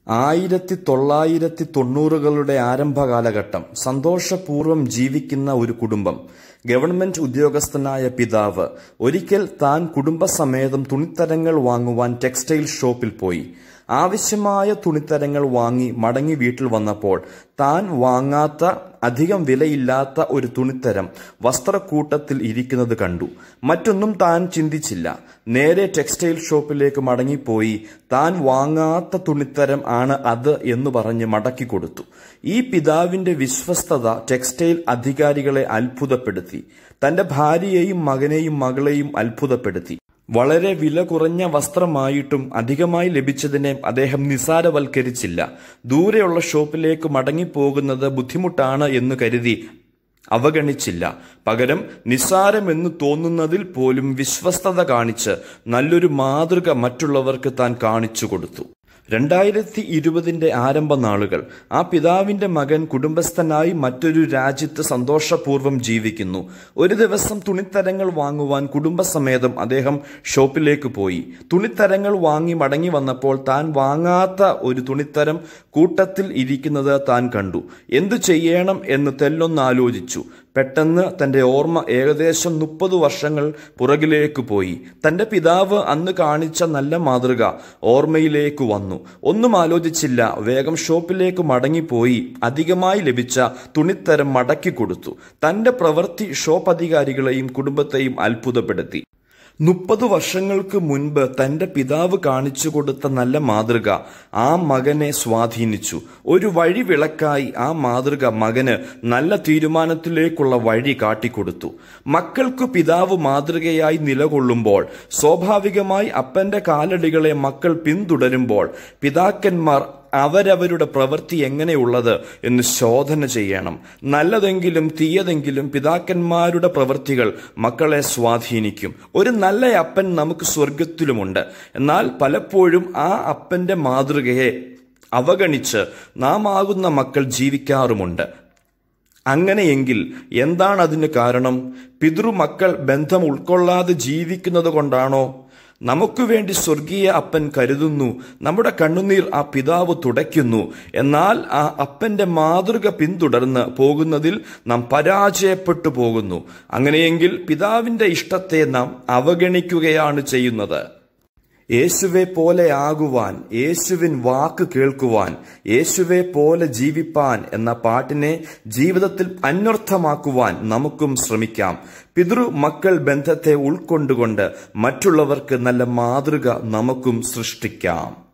ആയിരത്തി തൊള്ളായിരത്തി തൊണ്ണൂറുകളുടെ ആരംഭകാലഘട്ടം സന്തോഷപൂർവ്വം ജീവിക്കുന്ന ഒരു കുടുംബം ഗവൺമെന്റ് ഉദ്യോഗസ്ഥനായ പിതാവ് ഒരിക്കൽ താൻ കുടുംബസമേതം തുണിത്തരങ്ങൾ വാങ്ങുവാൻ ടെക്സ്റ്റൈൽ ഷോപ്പിൽ പോയി ആവശ്യമായ തുണിത്തരങ്ങൾ വാങ്ങി മടങ്ങി വീട്ടിൽ വന്നപ്പോൾ താൻ വാങ്ങാത്ത അധികം വിലയില്ലാത്ത ഒരു തുണിത്തരം വസ്ത്രക്കൂട്ടത്തിൽ ഇരിക്കുന്നത് കണ്ടു മറ്റൊന്നും താൻ ചിന്തിച്ചില്ല നേരെ ടെക്സ്റ്റൈൽ ഷോപ്പിലേക്ക് മടങ്ങിപ്പോയി താൻ വാങ്ങാത്ത തുണിത്തരം ആണ് അത് എന്ന് പറഞ്ഞ് മടക്കി കൊടുത്തു ഈ പിതാവിന്റെ വിശ്വസ്തത ടെക്സ്റ്റൈൽ അധികാരികളെ അത്ഭുതപ്പെടുത്തി തന്റെ ഭാര്യയെയും മകനെയും മകളെയും അത്ഭുതപ്പെടുത്തി വളരെ വില കുറഞ്ഞ വസ്ത്രമായിട്ടും അധികമായി ലഭിച്ചതിനെ അദ്ദേഹം നിസാരവൽക്കരിച്ചില്ല ദൂരെയുള്ള ഷോപ്പിലേക്ക് മടങ്ങിപ്പോകുന്നത് ബുദ്ധിമുട്ടാണ് എന്ന് കരുതി അവഗണിച്ചില്ല പകരം നിസ്സാരമെന്ന് തോന്നുന്നതിൽ പോലും വിശ്വസ്തത കാണിച്ച് നല്ലൊരു മാതൃക മറ്റുള്ളവർക്ക് താൻ കാണിച്ചു കൊടുത്തു രണ്ടായിരത്തി ഇരുപതിന്റെ ആരംഭ നാളുകൾ ആ പിതാവിന്റെ മകൻ കുടുംബസ്ഥനായി മറ്റൊരു രാജ്യത്ത് സന്തോഷപൂർവ്വം ജീവിക്കുന്നു ഒരു ദിവസം തുണിത്തരങ്ങൾ വാങ്ങുവാൻ കുടുംബസമേതം അദ്ദേഹം ഷോപ്പിലേക്ക് പോയി തുണിത്തരങ്ങൾ വാങ്ങി മടങ്ങി വന്നപ്പോൾ താൻ വാങ്ങാത്ത ഒരു തുണിത്തരം കൂട്ടത്തിൽ ഇരിക്കുന്നത് താൻ കണ്ടു എന്തു ചെയ്യണം എന്ന് തെല്ലൊന്നാലോചിച്ചു പെട്ടെന്ന് തന്റെ ഓർമ്മ ഏകദേശം മുപ്പത് വർഷങ്ങൾ പുറകിലേക്ക് പോയി തന്റെ പിതാവ് അന്ന് കാണിച്ച നല്ല മാതൃക ഓർമ്മയിലേക്ക് വന്നു ഒന്നും ആലോചിച്ചില്ല വേഗം ഷോപ്പിലേക്ക് മടങ്ങിപ്പോയി അധികമായി ലഭിച്ച തുണിത്തരം മടക്കി കൊടുത്തു തന്റെ പ്രവൃത്തി ഷോപ്പ് അധികാരികളെയും കുടുംബത്തെയും അത്ഭുതപ്പെടുത്തി മുപ്പത് വർഷങ്ങൾക്ക് മുൻപ് തന്റെ പിതാവ് കാണിച്ചു കൊടുത്ത നല്ല മാതൃക ആ മകനെ സ്വാധീനിച്ചു ഒരു വഴി വിളക്കായി ആ മാതൃക മകന് നല്ല തീരുമാനത്തിലേക്കുള്ള വഴി കാട്ടിക്കൊടുത്തു മക്കൾക്ക് പിതാവ് മാതൃകയായി നിലകൊള്ളുമ്പോൾ സ്വാഭാവികമായി അപ്പന്റെ കാലടികളെ മക്കൾ പിന്തുടരുമ്പോൾ പിതാക്കന്മാർ അവരവരുടെ പ്രവൃത്തി എങ്ങനെയുള്ളത് എന്ന് ശോധന ചെയ്യണം നല്ലതെങ്കിലും തീയതെങ്കിലും പിതാക്കന്മാരുടെ പ്രവൃത്തികൾ മക്കളെ സ്വാധീനിക്കും ഒരു നല്ല അപ്പൻ നമുക്ക് സ്വർഗത്തിലുമുണ്ട് എന്നാൽ പലപ്പോഴും ആ അപ്പന്റെ മാതൃകയെ അവഗണിച്ച് നാം ആകുന്ന മക്കൾ ജീവിക്കാറുമുണ്ട് അങ്ങനെയെങ്കിൽ എന്താണ് അതിന് കാരണം പിതൃമക്കൾ ബന്ധം ഉൾക്കൊള്ളാതെ ജീവിക്കുന്നത് കൊണ്ടാണോ നമുക്ക് വേണ്ടി സ്വർഗീയ അപ്പൻ കരുതുന്നു നമ്മുടെ കണ്ണുനീർ ആ പിതാവ് തുടയ്ക്കുന്നു എന്നാൽ ആ അപ്പന്റെ മാതൃക പിന്തുടർന്ന് പോകുന്നതിൽ നാം പരാജയപ്പെട്ടു പോകുന്നു അങ്ങനെയെങ്കിൽ പിതാവിന്റെ ഇഷ്ടത്തെ നാം അവഗണിക്കുകയാണ് ചെയ്യുന്നത് യേശുവെ പോലെ ആകുവാൻ യേശുവിൻ വാക്ക് കേൾക്കുവാൻ യേശുവെ പോലെ ജീവിപ്പാൻ എന്ന പാട്ടിനെ ജീവിതത്തിൽ അന്വർത്ഥമാക്കുവാൻ നമുക്കും ശ്രമിക്കാം പിതൃ മക്കൾ ബന്ധത്തെ ഉൾക്കൊണ്ടുകൊണ്ട് മറ്റുള്ളവർക്ക് നല്ല മാതൃക നമുക്കും സൃഷ്ടിക്കാം